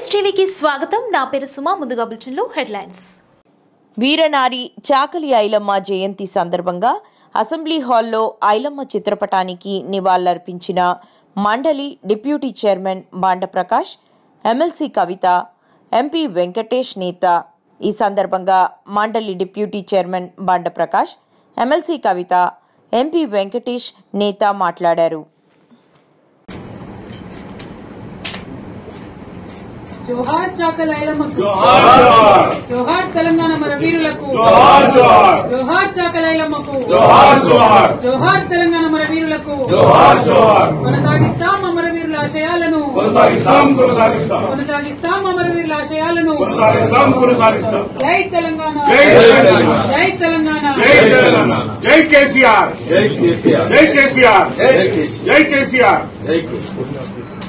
news టీవీకి స్వాగతం నా పేరు సుమా ముందుగా బులెటిన్లో హెడ్లైన్స్ వీరనారి చాకలి ఐలమ్మ జయంతి సందర్భంగా అసెంబ్లీ హాల్లో ఐలమ్మ చిత్రపటానికి నివాళులర్పించిన మండలి deputy chairman Banda Prakash MLC Kavitha MP Venkatesh Netha ఈ సందర్భంగా మండలి deputy chairman Banda Prakash MLC Kavitha MP Venkatesh Netha మాట్లాడారు జోహార్ చాకల్ ఐలమ్మకు జోహార్ జోహార్ తెలంగాణ మన వీరులకు జోహార్ జోహార్ జోహార్ చాకల్ ఐలమ్మకు జోహార్ జోహార్ జోహార్ తెలంగాణ మన వీరులకు జోహార్ జోహార్ కొనసాగిస్తాం అమరవీరుల ఆశయాలను కొనసాగిస్తాం కొనసాగిస్తాం కొనసాగిస్తాం అమరవీరుల ఆశయాలను కొనసాగిస్తాం కొనసాగిస్తాం జై తెలంగాణ జై తెలంగాణ జై తెలంగాణ జై తెలంగాణ జై కేసీఆర్ జై కేసీఆర్ జై కేసీఆర్ జై కేసీఆర్ జై కేసీఆర్ జై కేసీఆర్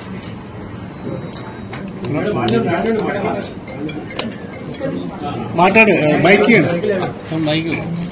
మాట్లాడు మైక్ మైక్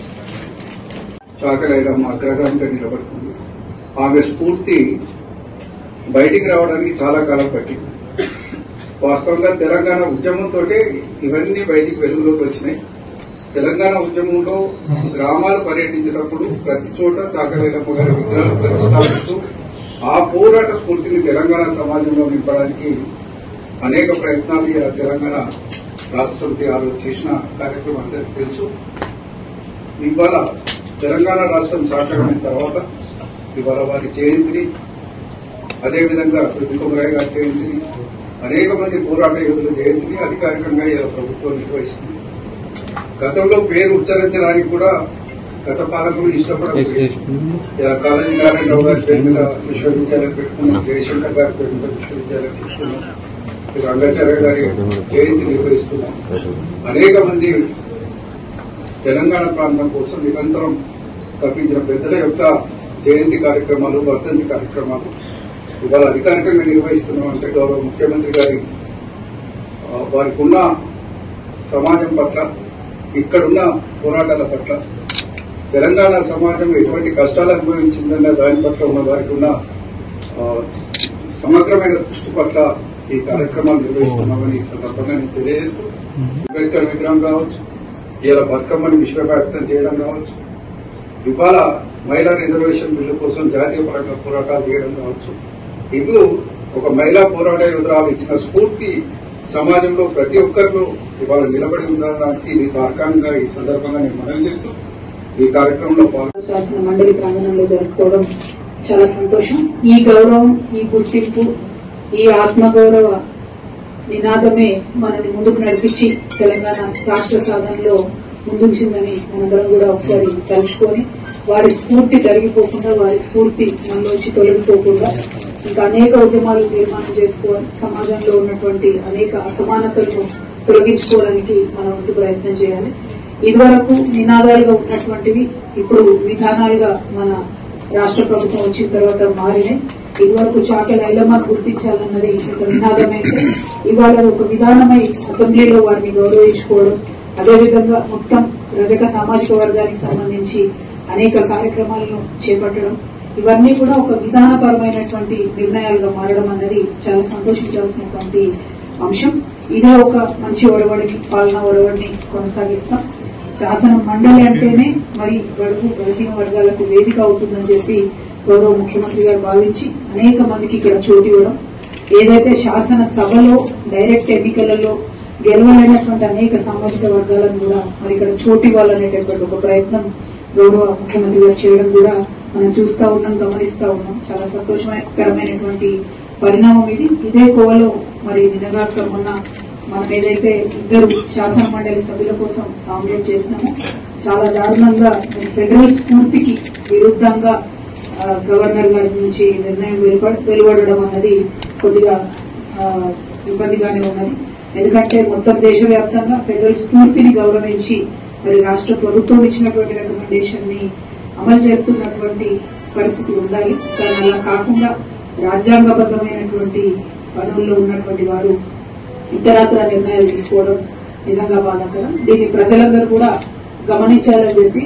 చాకలైలమ్మ అగ్రగామిగా నిలబడుతుంది ఆమె స్ఫూర్తి బయటికి రావడానికి చాలా కాలం పట్టింది వాస్తవంగా తెలంగాణ ఉద్యమంతో ఇవన్నీ బయటికి వెలుగులోకి వచ్చినాయి తెలంగాణ ఉద్యమంలో గ్రామాలు పర్యటించినప్పుడు ప్రతి చోట చాకలైలమ్మ గారి విగ్రహాలు ప్రతిష్టాపిస్తూ ఆ పోరాట స్ఫూర్తిని తెలంగాణ సమాజంలో నింపడానికి అనేక ప్రయత్నాలు ఇలా తెలంగాణ రాష్ట్ర సమితి ఆ రోజు చేసిన కార్యక్రమం అందరికీ తెలుసు ఇవాళ తెలంగాణ రాష్ట్రం సాకారమైన తర్వాత ఇవాళ వారి జయంతిని అదేవిధంగా కుమారయ్య గారి జయంతిని అనేక మంది పోరాట యోధుల జయంతిని అధికారికంగా ఇలా ప్రభుత్వం నిర్వహిస్తుంది గతంలో పేరు ఉచ్చరించడానికి కూడా గత పాలకులు ఇష్టపడలేదు ఇలా కాళోజీ నారాయణరావు గారి పేరు మీద విశ్వవిద్యాలయం పెట్టుకున్నాం జయశంకర్ గారి పేరు మీద విశ్వవిద్యాలయం పెట్టుకున్నాం రంగాచార్య గారి జయంతి నిర్వహిస్తున్నాం అనేక మంది తెలంగాణ ప్రాంతం కోసం నిరంతరం తప్పించిన పెద్దల యొక్క జయంతి కార్యక్రమాలు వర్ధంతి కార్యక్రమాలు ఇవాళ అధికారికంగా నిర్వహిస్తున్నాం అంటే గౌరవ ముఖ్యమంత్రి గారి ఆ, వారికి ఉన్న సమాజం పట్ల ఇక్కడున్న పోరాటాల పట్ల తెలంగాణ సమాజం ఎటువంటి కష్టాలు అనుభవించిందన్న దాని పట్ల ఉన్న వారికి ఉన్న ఆ, సమగ్రమైన దృష్టి పట్ల ఈ కార్యక్రమాలు నిర్వహిస్తున్నామని ఈ సందర్భంగా నేను తెలియజేస్తూ అంబేద్కర్ విగ్రహం కావచ్చు ఇలా బతుకమ్మని విశ్వవ్యాప్తం చేయడం కావచ్చు ఇవాళ మహిళా రిజర్వేషన్ బిల్లు కోసం జాతీయ పరంగా పోరాటాలు చేయడం కావచ్చు ఇది ఒక మహిళా పోరాట యువతరాలు ఇచ్చిన స్ఫూర్తి సమాజంలో ప్రతి ఒక్కరిలో ఇవాళ నిలబడి ఉండడానికి ఇది తార్కాణంగా ఈ సందర్భంగా నేను మనవి చేస్తూ ఈ కార్యక్రమంలో పాల్గొ శాసన మండలి ప్రాంగణంలో జరుపుకోవడం చాలా సంతోషం ఈ గౌరవం ఈ గుర్తింపు ఈ ఆత్మగౌరవ నినాదమే మనల్ని ముందుకు నడిపించి తెలంగాణ రాష్ట్ర సాధనలో ముందుంచిందని మనందరం కూడా ఒకసారి తలుచుకొని వారి స్ఫూర్తి తరిగిపోకుండా వారి స్ఫూర్తి మనలోంచి తొలగిపోకుండా ఇంకా అనేక ఉద్యమాలు తీర్మానం చేసుకోవాలి సమాజంలో ఉన్నటువంటి అనేక అసమానతలను తొలగించుకోవడానికి మనం వంతు ప్రయత్నం చేయాలి ఇదివరకు నినాదాలుగా ఉన్నటువంటివి ఇప్పుడు విధానాలుగా మన రాష్ట్ర ప్రభుత్వం వచ్చిన తర్వాత మారినాయి ఇదివరకు చాకెల ఐలమ్మను గుర్తించాలన్నది ఒక నినాదమైతే ఇవాళ అది ఒక విధానమై అసెంబ్లీలో వారిని గౌరవించుకోవడం అదేవిధంగా మొత్తం రజక సామాజిక వర్గానికి సంబంధించి అనేక కార్యక్రమాలను చేపట్టడం ఇవన్నీ కూడా ఒక విధానపరమైనటువంటి నిర్ణయాలుగా మారడం అన్నది చాలా సంతోషించాల్సినటువంటి అంశం ఇదే ఒక మంచి ఒరవడిని పాలనా ఒరవడిని కొనసాగిస్తాం శాసన మండలి అంటేనే మరి బడుగు బలహీన వర్గాలకు వేదిక అవుతుందని చెప్పి గౌరవ ముఖ్యమంత్రి గారు భావించి అనేక మందికి ఇక్కడ చోటు ఇవ్వడం ఏదైతే శాసన సభలో డైరెక్ట్ ఎన్నికలలో గెలవలేనటువంటి అనేక సామాజిక వర్గాలను కూడా మరి ఇక్కడ చోటు ఇవ్వాలనేటటువంటి ఒక ప్రయత్నం గౌరవ ముఖ్యమంత్రి గారు చేయడం కూడా మనం చూస్తా ఉన్నాం గమనిస్తా ఉన్నాం చాలా సంతోషకరమైనటువంటి పరిణామం ఇది ఇదే కోవలో మరి నిన్నగాక మొన్న మనం ఏదైతే ఇద్దరు శాసన మండలి సభ్యుల కోసం నామినేట్ చేసినామో చాలా దారుణంగా మరి ఫెడరల్ స్ఫూర్తికి విరుద్ధంగా ఆ, గవర్నర్ గారి నుంచి నిర్ణయం వెలువడ- వెలువడడం అన్నది కొద్దిగా ఆ, ఇబ్బందిగానే ఉన్నది ఎందుకంటే మొత్తం దేశవ్యాప్తంగా ఫెడరల్ స్ఫూర్తిని గౌరవించి మరి రాష్ట్ర ప్రభుత్వం ఇచ్చినటువంటి రికమెండేషన్ ని అమలు చేస్తున్నటువంటి పరిస్థితి ఉండాలి కానీ అలా కాకుండా రాజ్యాంగబద్ధమైనటువంటి పదవుల్లో ఉన్నటువంటి వారు ఇతరత్ర నిర్ణయాలు తీసుకోవడం నిజంగా బాధాకరం దీన్ని ప్రజలందరూ కూడా గమనించాలని చెప్పి